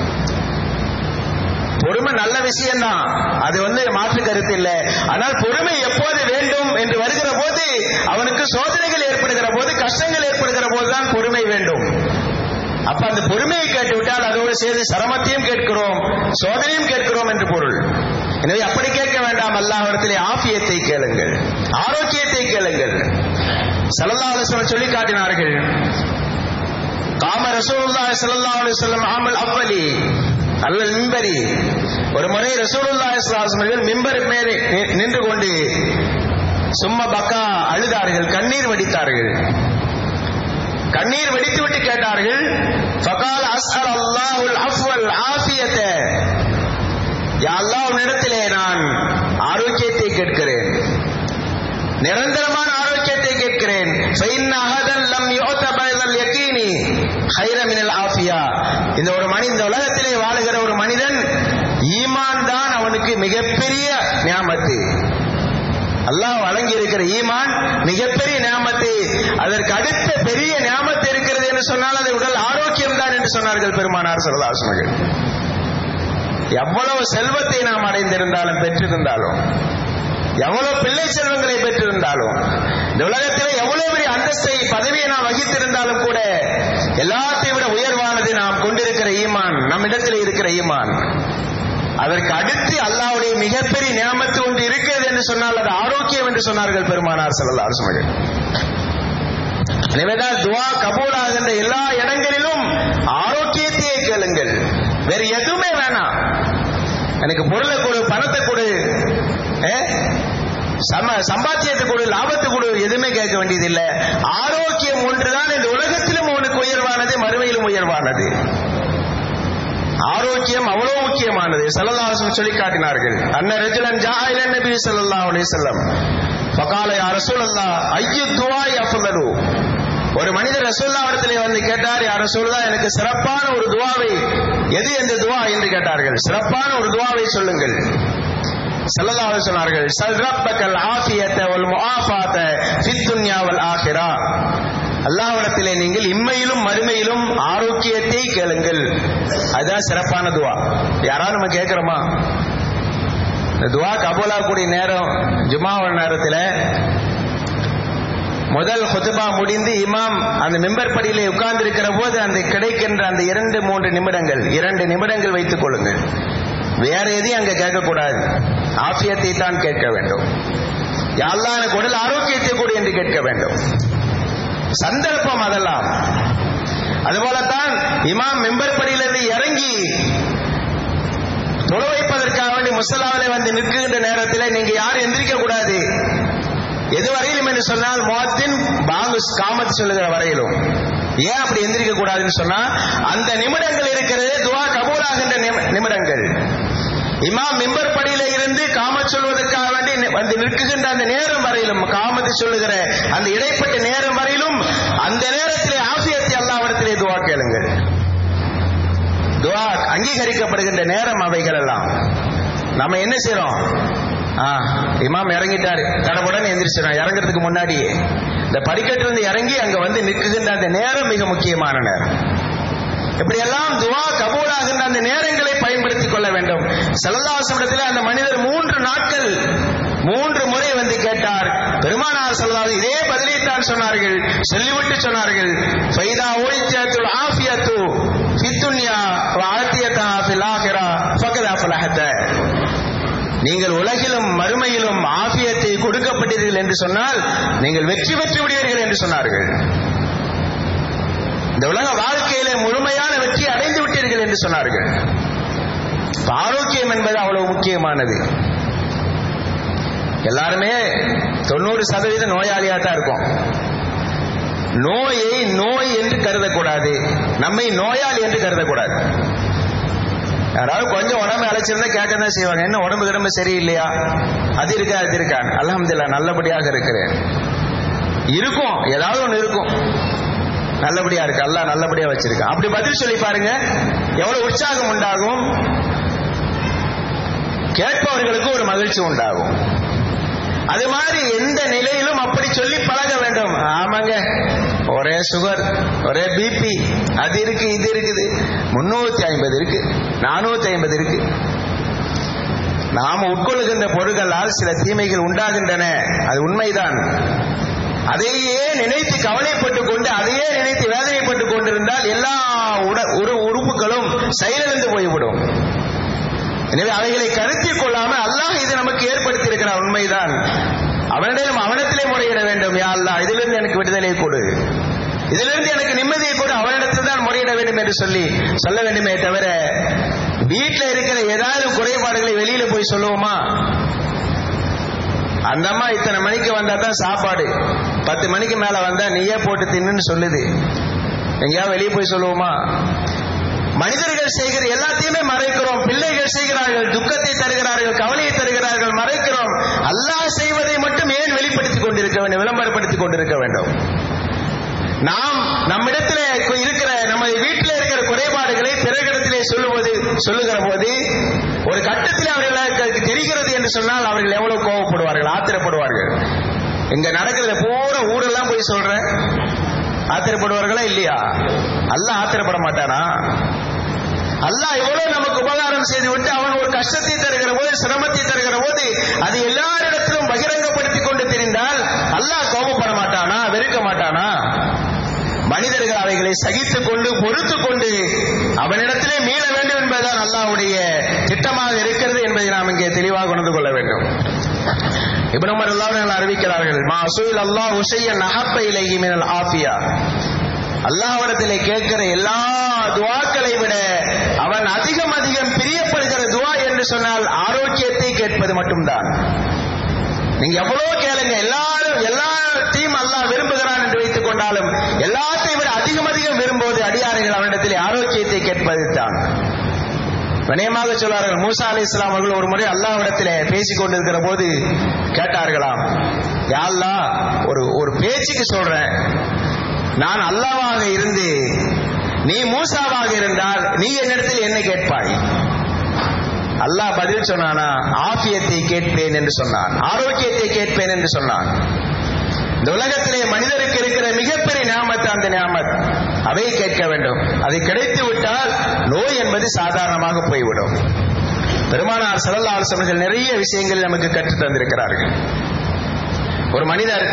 பொறுமை நல்ல விஷயம்தான் அது வந்து மாற்று கருத்து இல்லை ஆனால் பொறுமை எப்போது வேண்டும் என்று வருகிற போது அவனுக்கு சோதனைகள் ஏற்படுகிற போது கஷ்டங்கள் ஏற்படுகிற போதுதான் பொறுமை வேண்டும் அப்ப அந்த பொறுமையை கேட்டுவிட்டால் அதோடு சேர்த்து சிரமத்தையும் கேட்கிறோம் சோதனையும் கேட்கிறோம் என்று பொருள் எனவே அப்படி கேட்க வேண்டாம் அல்லாஹ்விடத்திலே ஆஃபியத்தை கேளுங்கள் ஆரோக்கியத்தை கேளுங்கள் ஸல்லல்லாஹு அலைஹி வஸல்லம் சொல்லி காட்டினார்கள் காம ரசூலுல்லாஹி ஸல்லல்லாஹு அலைஹி வஸல்லம் ஆமல் அவ்வலி அல்லல் மிம்பரி ஒரு முறை ரசூலுல்லாஹி ஸல்லல்லாஹு அலைஹி வஸல்லம் மிம்பர் மேலே நி- நின்று கொண்டு சும்மா பக்கா அழுதார்கள் கண்ணீர் வடித்தார்கள் கண்ணீர் வெடித்துவிட்டு கேட்டார்கள் ஃபகால் அஸ்அல் அல்லாஹுல் அஃவல் ஆஃபியத யா அல்லாஹ் உன்னிடத்திலே நான் ஆரோக்கியத்தை கேட்கிறேன் நிரந்தரமான ஆரோக்கியத்தை கேட்கிறேன் ஃபைன்ன அஹதன் லம் யுஅத பைதல் யகீனி ஹைர மினல் ஆஃபியா இந்த ஒரு மனி இந்த உலகத்திலே வாழுகிற ஒரு மனிதன் ஈமான் தான் அவனுக்கு மிகப்பெரிய நியாமத்து அல்லாஹ் வழங்கி இருக்கிற ஈமான் மிகப்பெரிய நியாமத்து அதற்கு அடுத்த பெரிய நியாமத்து இருக்கிறது என்று சொன்னால் அது உடல் ஆரோக்கியம் தான் என்று சொன்னார்கள் பெருமானார் சரதாசனர்கள் எவ்வளவு செல்வத்தை நாம் அடைந்திருந்தாலும் பெற்றிருந்தாலும் எவ்வளவு பிள்ளை செல்வங்களை பெற்றிருந்தாலும் இந்த உலகத்திலே எவ்வளவு பெரிய அந்தஸ்தை பதவியை நாம் வகித்திருந்தாலும் கூட எல்லாத்தையும் விட உயர்வானது நாம் கொண்டிருக்கிற ஈமான் நம்மிடத்தில் இருக்கிற ஈமான் அதற்கு அடுத்து அல்லாஹ்வுடைய மிகப்பெரிய நியாமத்து ஒன்று இருக்கிறது என்று சொன்னால் அது ஆரோக்கியம் என்று சொன்னார்கள் பெருமானார் ஸல்லல்லாஹு அலைஹி வஸல்லம் எனவேதான் துவா கபூல் ஆகின்ற எல்லா இடங்களிலும் ஆரோக்கியத்தையே கேளுங்கள் வேற எதுவுமே வேணாம் எனக்கு பொருளை கொடு பணத்தை கொடு ஏ? சம சம்பாத்தியத்தை கொடு லாபத்தை கொடு எதுவுமே கேட்க வேண்டியதில்லை ஆரோக்கியம் ஒன்றுதான் இந்த உலகத்திலும் அவனுக்கு உயர்வானது மறுமையிலும் உயர்வானது ஆரோக்கியம் அவ்வளவு முக்கியமானது சல்லல்லாஹு சொல்லி காட்டினார்கள் அன்ன ரஜுலன் ஜாயில நபி ஸல்லல்லாஹு அலைஹி வஸல்லம் ஃபகால யா ரசூலல்லாஹ் ஐயு துஆய் அஃதலு ஒரு மனிதர் ரசூல்லா இடத்திலே வந்து கேட்டார் யார் ரசூலுல்லா எனக்கு சிறப்பான ஒரு துவாவை எது எந்த துவா என்று கேட்டார்கள் சிறப்பான ஒரு துவாவை சொல்லுங்கள் ஸல்லல்லாஹு அலைஹி சொன்னார்கள் சல் ரப்பக்கல் ஆஃபியத வல் முஆஃபாத ஃபித் துன்யா வல் ஆখিরা அல்லாஹ்விடத்திலே நீங்கள் இம்மையிலும் மறுமையிலும் ஆரோக்கியத்தை கேளுங்கள் அதுதான் சிறப்பான துவா யாராவது நம்ம கேட்கிறோமா இந்த துவா கபூலாகக்கூடிய நேரம் ஜும்மா நேரத்தில் முதல் ஹுதுபா முடிந்து இமாம் அந்த மெம்பர் படியிலே உட்கார்ந்து இருக்கிற போது அந்த கிடைக்கின்ற அந்த இரண்டு மூன்று நிமிடங்கள் இரண்டு நிமிடங்கள் வைத்துக் கொள்ளுங்கள் வேற எதையும் அங்க கேட்கக்கூடாது ஆஃபியத்தை தான் கேட்க வேண்டும் யாரெல்லாம் எனக்கு உடல் ஆரோக்கியத்தை கூட என்று கேட்க வேண்டும் சந்தர்ப்பம் அதெல்லாம் அதுபோலத்தான் இமாம் மெம்பர் படியிலிருந்து இறங்கி தொழ வைப்பதற்காக வேண்டி முசல்லாவிலே வந்து நிற்கின்ற நேரத்தில் நீங்க யாரும் எந்திரிக்க கூடாது எது வரையிலும் என்று சொன்னால் முகத்தின் பாங்கு காமத் சொல்லுகிற வரையிலும் ஏன் அப்படி எந்திரிக்க கூடாதுன்னு சொன்னா அந்த நிமிடங்கள் இருக்கிறது துவா கபூலாகின்ற நிமிடங்கள் இமாம் மிம்பர் படியில இருந்து காமத் சொல்வதற்காக வேண்டி வந்து நிற்குகின்ற அந்த நேரம் வரையிலும் காமத்து சொல்லுகிற அந்த இடைப்பட்ட நேரம் வரையிலும் அந்த நேரத்திலே ஆசியத்தை அல்லாவிடத்திலே துவா கேளுங்கள் துவா அங்கீகரிக்கப்படுகின்ற நேரம் அவைகள் எல்லாம் நம்ம என்ன செய்யறோம் இமாம் இறங்கிட்டாரு தடவுடன் எந்திரிச்சிடும் இறங்குறதுக்கு முன்னாடியே இந்த படிக்கட்டு இருந்து இறங்கி அங்க வந்து நிற்குகின்ற அந்த நேரம் மிக முக்கியமான நேரம் இப்படியெல்லாம் துவா கபூலாகின்ற அந்த நேரங்களை பயன்படுத்திக் கொள்ள வேண்டும் செல்லதாசமிடத்தில் அந்த மனிதர் மூன்று நாட்கள் மூன்று முறை வந்து கேட்டார் பெருமானார் செல்லதாஸ் இதே பதிலைத்தான் சொன்னார்கள் சொல்லிவிட்டு சொன்னார்கள் ஃபைதா ஓய்த்தியத்துல் ஆஃபியத்து ஃபித்துன்யா ஆத்தியத்தா ஃபில் ஆஹிரா ஃபகதா ஃபலஹத நீங்கள் உலகிலும் மறுமையிலும் ஆபியத்தை கொடுக்கப்பட்டீர்கள் என்று சொன்னால் நீங்கள் வெற்றி பெற்று விடுவீர்கள் என்று சொன்னார்கள் இந்த உலக வாழ்க்கையில முழுமையான வெற்றி அடைந்து விட்டீர்கள் என்று சொன்னார்கள் ஆரோக்கியம் என்பது அவ்வளவு முக்கியமானது எல்லாருமே தொண்ணூறு சதவீத நோயாளியா தான் இருக்கும் நோயை நோய் என்று கருதக்கூடாது நம்மை நோயாளி என்று கருதக்கூடாது யாராவது கொஞ்சம் உடம்பு அழைச்சிருந்தா கேட்க தான் செய்வாங்க என்ன உடம்பு கிடம்பு சரியில்லையா அது இருக்கா அது இருக்கா அலமதுல்லா நல்லபடியாக இருக்கிறேன் இருக்கும் ஏதாவது ஒன்று இருக்கும் நல்லபடியா இருக்கு அல்லா நல்லபடியா வச்சிருக்கான் அப்படி பதில் சொல்லி பாருங்க எவ்வளவு உற்சாகம் உண்டாகும் கேட்பவர்களுக்கு ஒரு மகிழ்ச்சி உண்டாகும் அது மாதிரி எந்த நிலையிலும் அப்படி சொல்லி பழக வேண்டும் ஆமாங்க ஒரே சுகர் ஒரே பிபி அது இருக்கு இது இருக்குது முன்னூத்தி ஐம்பது இருக்கு நானூத்தி ஐம்பது இருக்கு நாம உட்கொள்ளுகின்ற பொருள்களால் சில தீமைகள் உண்டாகின்றன அது உண்மைதான் அதையே நினைத்து கவலைப்பட்டுக் கொண்டு அதையே நினைத்து வேதனைப்பட்டுக் கொண்டிருந்தால் எல்லா உட உறுப்புகளும் செயலிழந்து போய்விடும் எனவே அவைகளை கருத்தில் கொள்ளாமல் அல்லாஹ் இது நமக்கு ஏற்படுத்தி இருக்கிறார் உண்மைதான் அவனிடம் அவனத்திலே முறையிட வேண்டும் யா அல்லா இதிலிருந்து எனக்கு விடுதலை கொடு இதிலிருந்து எனக்கு நிம்மதியை கொடு அவனிடத்தில் தான் முறையிட வேண்டும் என்று சொல்லி சொல்ல வேண்டுமே தவிர வீட்டில் இருக்கிற ஏதாவது குறைபாடுகளை வெளியில போய் சொல்லுவோமா அந்த அம்மா இத்தனை மணிக்கு வந்தா தான் சாப்பாடு பத்து மணிக்கு மேல வந்தா நீயே போட்டு தின்னுன்னு சொல்லுது எங்கேயாவது வெளியே போய் சொல்லுவோமா மனிதர்கள் செய்கிற எல்லாத்தையுமே மறைக்கிறோம் பிள்ளைகள் செய்கிறார்கள் துக்கத்தை தருகிறார்கள் கவலையை தருகிறார்கள் மறைக்கிறோம் அல்லாஹ் செய்வதை மட்டும் ஏன் வெளிப்படுத்திக் கொண்டிருக்க வேண்டும் விளம்பரப்படுத்திக் கொண்டிருக்க வேண்டும் நாம் நம்மிடத்திலே இருக்கிற நம்ம வீட்டில் இருக்கிற குறைபாடுகளை பிறகிடத்திலே சொல்லுவது சொல்லுகிற போது ஒரு கட்டத்தில் அவர்களுக்கு தெரிகிறது என்று சொன்னால் அவர்கள் எவ்வளவு கோவப்படுவார்கள் ஆத்திரப்படுவார்கள் இங்க நடக்கிறத பூரா ஊரெல்லாம் போய் சொல்றேன் ஆத்திரப்படுவார்களா இல்லையா அல்ல ஆத்திரப்பட மாட்டானா அல்லாஹ் எவ்வளவு நமக்கு உபகாரம் செய்து விட்டு அவன் ஒரு கஷ்டத்தை தருகிற போது சிரமத்தை தருகிற போது அது எல்லாரிடத்திலும் பகிரங்கப்படுத்திக் கொண்டு தெரிந்தால் அல்லாஹ் கோபப்பட மாட்டானா வெறுக்க மாட்டானா மனிதர்கள் அவைகளை சகித்துக் கொண்டு பொறுத்து கொண்டு அவனிடத்திலே மீள வேண்டும் என்பதுதான் அல்லாஹ்வுடைய திட்டமாக இருக்கிறது என்பதை நாம் இங்கே தெளிவாக உணர்ந்து கொள்ள வேண்டும் இப்னு உமர் அல்லாஹ் அறிவிக்கிறார்கள் மா சுயில் அல்லாஹ் உஷையன் அஹப்ப இலைஹி மினல் ஆஃபியா அல்லாஹ்விடத்திலே கேட்கிற எல்லா துவாக்களை விட அவன் அதிகம் அதிகம் பிரியப்படுகிற துவா என்று சொன்னால் ஆரோக்கியத்தை கேட்பது மட்டும்தான் நீங்க எவ்வளவு கேளுங்க எல்லாரும் எல்லாத்தையும் அல்லாஹ் விரும்புகிறான் என்று வைத்துக் கொண்டாலும் எல்லாத்தையும் விட அதிகம் அதிகம் விரும்புவது அடியார்கள் அவனிடத்தில் ஆரோக்கியத்தை கேட்பது தான் வினயமாக சொல்வார்கள் மூசா அலி இஸ்லாம் அவர்கள் ஒரு முறை அல்லாஹ்விடத்திலே பேசிக் கொண்டிருக்கிற போது கேட்டார்களாம் யா அல்லாஹ் ஒரு ஒரு பேச்சுக்கு சொல்றேன் நான் அல்லாவாக இருந்து நீ மூசாவாக இருந்தால் நீ என்னிடத்தில் என்ன கேட்பாய் அல்லாஹ் பதில் சொன்னானா ஆபியத்தை கேட்பேன் என்று சொன்னான் ஆரோக்கியத்தை கேட்பேன் என்று சொன்னான் இந்த உலகத்திலே மனிதருக்கு இருக்கிற மிகப்பெரிய ஞாபகத்து அந்த ஞாபகம் அதை கேட்க வேண்டும் அது கிடைத்து விட்டால் நோய் என்பது சாதாரணமாக போய்விடும் பெருமானார் சல்லல்லா அவர்கள் நிறைய விஷயங்கள் நமக்கு கற்றுத் தந்திருக்கிறார்கள் ஒரு மனிதர்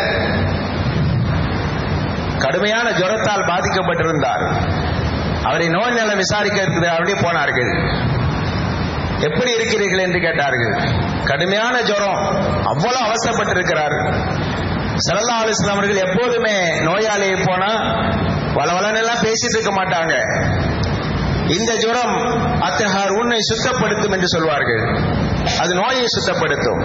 கடுமையான ஜுரத்தால் பாதிக்கப்பட்டிருந்தார் அவரை நோய் நலம் விசாரிக்கிறதுக்கு அப்படியே போனார்கள் எப்படி இருக்கிறீர்கள் என்று கேட்டார்கள் கடுமையான ஜுரம் அவ்வளவு அவசரப்பட்டிருக்கிறார் சல்லா அலிஸ்லாம் அவர்கள் எப்போதுமே நோயாளியை போனா வளவலனெல்லாம் பேசிட்டு இருக்க மாட்டாங்க இந்த ஜுரம் அத்தகார் உன்னை சுத்தப்படுத்தும் என்று சொல்வார்கள் அது நோயை சுத்தப்படுத்தும்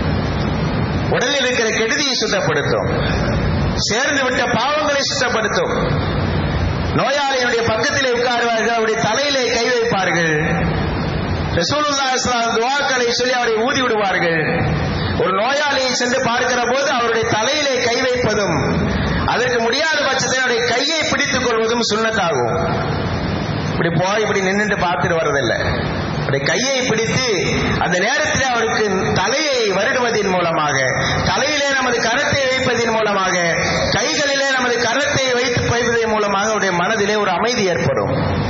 உடலில் இருக்கிற கெடுதியை சுத்தப்படுத்தும் சேர்ந்து விட்ட பாவங்களை சுத்தப்படுத்தும் நோயாளியினுடைய பக்கத்திலே உட்காருவார்கள் அவருடைய தலையிலே கை வைப்பார்கள் ரசூலுல்லா இஸ்லாம் துவாக்களை சொல்லி அவரை ஊதி விடுவார்கள் ஒரு நோயாளியை சென்று பார்க்கிற போது அவருடைய தலையிலே கை வைப்பதும் அதற்கு முடியாத பட்சத்தில் அவருடைய கையை பிடித்துக் கொள்வதும் சுண்ணத்தாகும் இப்படி போய் இப்படி நின்றுட்டு பார்த்துட்டு வர்றதில்லை அவருடைய கையை பிடித்து அந்த நேரத்தில் அவருக்கு தலையை வருடுவதன் மூலமாக தலையிலே நமது கரத்தை வைப்பதன் மூலமாக கைகளிலே நமது கரத்தை வைத்து வைப்பதன் மூலமாக அவருடைய மனதிலே ஒரு அமைதி ஏற்படும்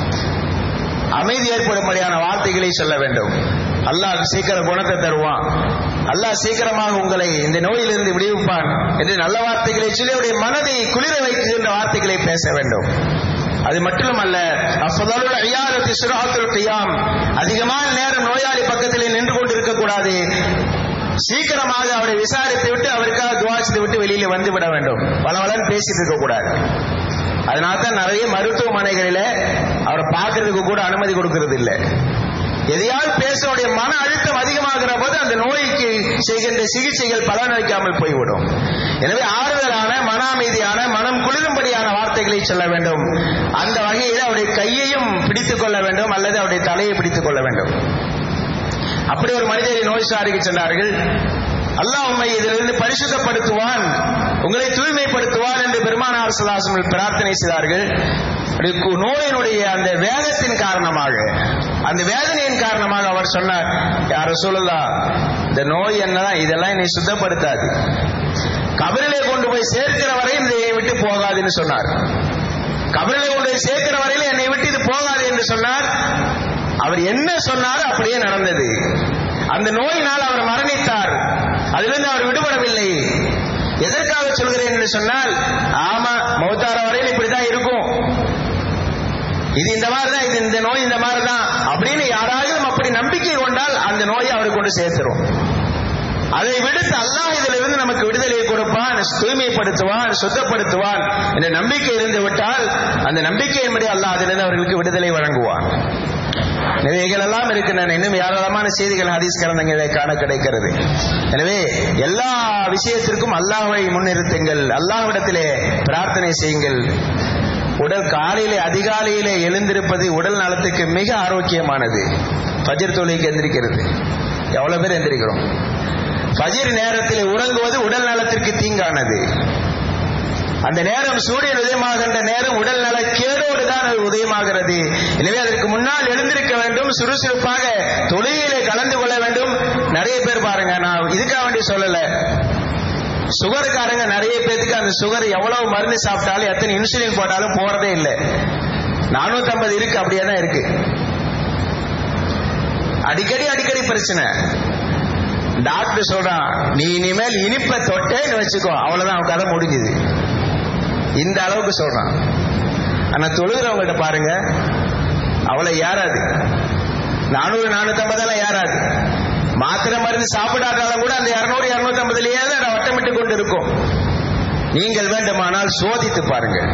அமைதி ஏற்படும்படியான வார்த்தைகளை சொல்ல வேண்டும் அல்லாஹ் சீக்கிரம் குணத்தை தருவான் அல்லாஹ் சீக்கிரமாக உங்களை இந்த நோயிலிருந்து விடுவிப்பான் என்று நல்ல வார்த்தைகளை சொல்லி அவருடைய மனதை குளிர வைக்கின்ற வார்த்தைகளை பேச வேண்டும் அது மட்டுமல்ல அப்பதாலுள்ள ஐயாயிரத்தி சுராத்துல் கையாம் அதிகமான நேரம் நோயாளி பக்கத்தில் நின்று கொண்டு இருக்கக்கூடாது சீக்கிரமாக அவரை விசாரித்து விட்டு அவருக்காக துவாசித்து விட்டு வெளியில வந்து விட வேண்டும் பலவளன் பேசிட்டு இருக்க கூடாது அதனால தான் நிறைய மருத்துவமனைகளில அவரை பார்க்கறதுக்கு கூட அனுமதி கொடுக்கறது இல்லை எதையாவது பேசவுடைய மன அழுத்தம் அதிகமாகிற போது அந்த நோய்க்கு செய்கின்ற சிகிச்சைகள் பலனளிக்காமல் போய்விடும் எனவே ஆறுதலான மன அமைதியான மனம் குளிரும்படியான வார்த்தைகளை சொல்ல வேண்டும் அந்த வகையில் அவருடைய கையையும் பிடித்துக் கொள்ள வேண்டும் அல்லது அவருடைய தலையை பிடித்துக் கொள்ள வேண்டும் அப்படி ஒரு மனிதரை நோய் சாரிக்கு சென்றார்கள் அல்லாஹ் உண்மை இதிலிருந்து பரிசுத்தப்படுத்துவான் உங்களை தூய்மைப்படுத்துவான் என்று பெருமானார் சலாசங்கள் பிரார்த்தனை செய்தார்கள் நோயினுடைய அந்த வேகத்தின் காரணமாக அந்த வேதனையின் காரணமாக அவர் சொன்னார் யார சொல்லலா இந்த நோய் என்னதான் இதெல்லாம் என்னை சுத்தப்படுத்தாது கபரிலே கொண்டு போய் சேர்க்கிற வரை இதை விட்டு போகாதுன்னு சொன்னார் கபரிலே கொண்டு போய் சேர்க்கிற வரையில் என்னை விட்டு இது போகாது என்று சொன்னார் அவர் என்ன சொன்னாரோ அப்படியே நடந்தது அந்த நோயினால் அவர் மரணித்தார் அதிலிருந்து அவர் விடுபடவில்லை எதற்காக சொல்கிறேன் என்று சொன்னால் ஆமா மௌத்தார வரையில் இப்படிதான் இருக்கும் இது இந்த மாதிரி தான் இது இந்த நோய் இந்த மாதிரி தான் அப்படின்னு யாராவது அப்படி நம்பிக்கை கொண்டால் அந்த நோயை அவரை கொண்டு சேர்த்துரும் அதை விடுத்து அல்லாஹ் இதிலிருந்து நமக்கு விடுதலை கொடுப்பான் தூய்மைப்படுத்துவான் சுத்தப்படுத்துவான் என்ற நம்பிக்கை இருந்து விட்டால் அந்த நம்பிக்கையின்படி அல்லாஹ் அதிலிருந்து அவர்களுக்கு விடுதலை வழங்குவான் இவைகள் எல்லாம் இருக்கின்றன இன்னும் ஏராளமான செய்திகள் ஹதீஸ் கலந்தங்களை காண கிடைக்கிறது எனவே எல்லா விஷயத்திற்கும் அல்லாஹை முன்னிறுத்துங்கள் அல்லாஹ்விடத்திலே பிரார்த்தனை செய்யுங்கள் உடல் காலையிலே அதிகாலையிலே எழுந்திருப்பது உடல் நலத்துக்கு மிக ஆரோக்கியமானது பஜர் தொழிலுக்கு எந்திரிக்கிறது எவ்வளவு பேர் எந்திரிக்கிறோம் பஜிர் நேரத்தில் உறங்குவது உடல் நலத்திற்கு தீங்கானது அந்த நேரம் சூரியன் உதயமாகின்ற நேரம் உடல் நல கேடோடு தான் அது உதயமாகிறது எனவே அதற்கு முன்னால் எழுந்திருக்க வேண்டும் சுறுசுறுப்பாக தொழுகையிலே கலந்து கொள்ள வேண்டும் நிறைய பேர் பாருங்க நான் இதுக்காக வேண்டி சொல்லல சுகருக்காரங்க நிறைய பேருக்கு அந்த சுகர் எவ்வளவு மருந்து சாப்பிட்டாலும் எத்தனை இன்சுலின் போட்டாலும் போறதே இல்லை நானூத்தி ஐம்பது இருக்கு அப்படியே தான் இருக்கு அடிக்கடி அடிக்கடி பிரச்சனை டாக்டர் சொல்றான் நீ இனிமேல் இனிப்பை தொட்டேன்னு வச்சுக்கோ அவ்வளவுதான் அவன் கதை முடிஞ்சுது இந்த அளவுக்கு சொல்றான் ஆனா தொழுகிறவங்கள்ட்ட பாருங்க அவளை ஏறாது நானூறு நானூத்தி ஐம்பதெல்லாம் ஏறாது மாத்திரை மருந்து சாப்பிடாட்டாலும் கூட அந்த இருநூறு இருநூத்தி ஐம்பதுலயே தான் வட்டமிட்டு கொண்டு இருக்கும் நீங்கள் வேண்டுமானால் சோதித்து பாருங்கள்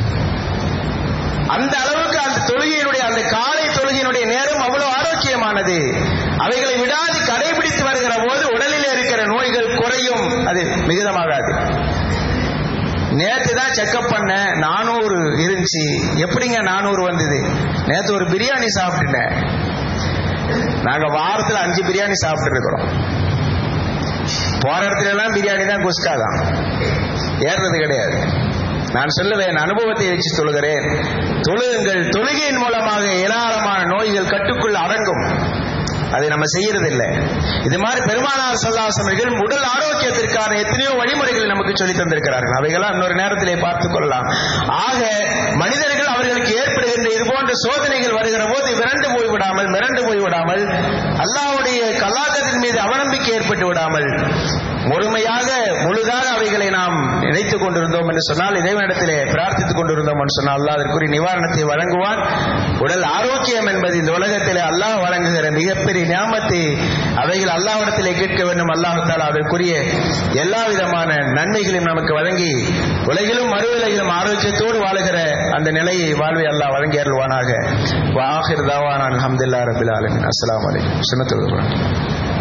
அந்த அளவுக்கு அந்த தொழுகையினுடைய அந்த காலை தொழுகையினுடைய நேரம் அவ்வளவு ஆரோக்கியமானது அவைகளை விடாது கடைபிடித்து வருகிற போது உடலில் இருக்கிற நோய்கள் குறையும் அது மிகுதமாகாது நேத்து தான் செக்அப் பண்ணேன் நானூறு இருந்துச்சு எப்படிங்க நானூறு வந்தது நேத்து ஒரு பிரியாணி சாப்பிட்டுட்டேன் நாங்க வாரத்துல அஞ்சு பிரியாணி சாப்பிட்டு இருக்கிறோம் போற இடத்துல எல்லாம் பிரியாணி தான் குஸ்கா தான் ஏறுறது கிடையாது நான் சொல்லுவேன் அனுபவத்தை வச்சு தொழுகிறேன் தொழுகுங்கள் தொழுகையின் மூலமாக ஏராளமான நோய்கள் கட்டுக்குள் அடங்கும் அதை நம்ம செய்யறது இல்லை இது மாதிரி பெருமானார் சொல்லாசமர்கள் உடல் ஆரோக்கியத்திற்கான எத்தனையோ வழிமுறைகளை நமக்கு சொல்லி தந்திருக்கிறார்கள் அவைகளாம் இன்னொரு நேரத்திலே பார்த்துக் கொள்ளலாம் ஆக மனிதர்கள் அவர்களுக்கு ஏற்படுகின்ற இது போன்ற சோதனைகள் வருகிற போது விரண்டு போய் விடாமல் மிரண்டு போய் விடாமல் அல்லாவுடைய கலாச்சாரத்தின் மீது அவநம்பிக்கை ஏற்பட்டு விடாமல் முழுமையாக முழுதாக அவைகளை நாம் நினைத்துக் கொண்டிருந்தோம் என்று சொன்னால் இறைவனிடத்திலே பிரார்த்தித்துக் கொண்டிருந்தோம் என்று சொன்னால் அல்லாஹ் அதற்குரிய நிவாரணத்தை வழங்குவான் உடல் ஆரோக்கியம் என்பது இந்த உலகத்திலே அல்லாஹ் வழங்குகிற மிகப்பெரிய ஞாபகத்தை அவைகள் அல்லாஹ்விடத்திலே கேட்க வேண்டும் அல்லாஹால அதற்குரிய எல்லா விதமான நன்மைகளையும் நமக்கு வழங்கி உலகிலும் மறுவிலையிலும் ஆரோக்கியத்தோடு வாழுகிற அந்த நிலையை வாழ்வை அல்லாஹ் வழங்கி அருள்வானாக வாஹிர் தாவான் அல்ஹம்துல்லா ரபில் ஆலமின் அஸ்லாம் வலைக்கம் சுனத்துல்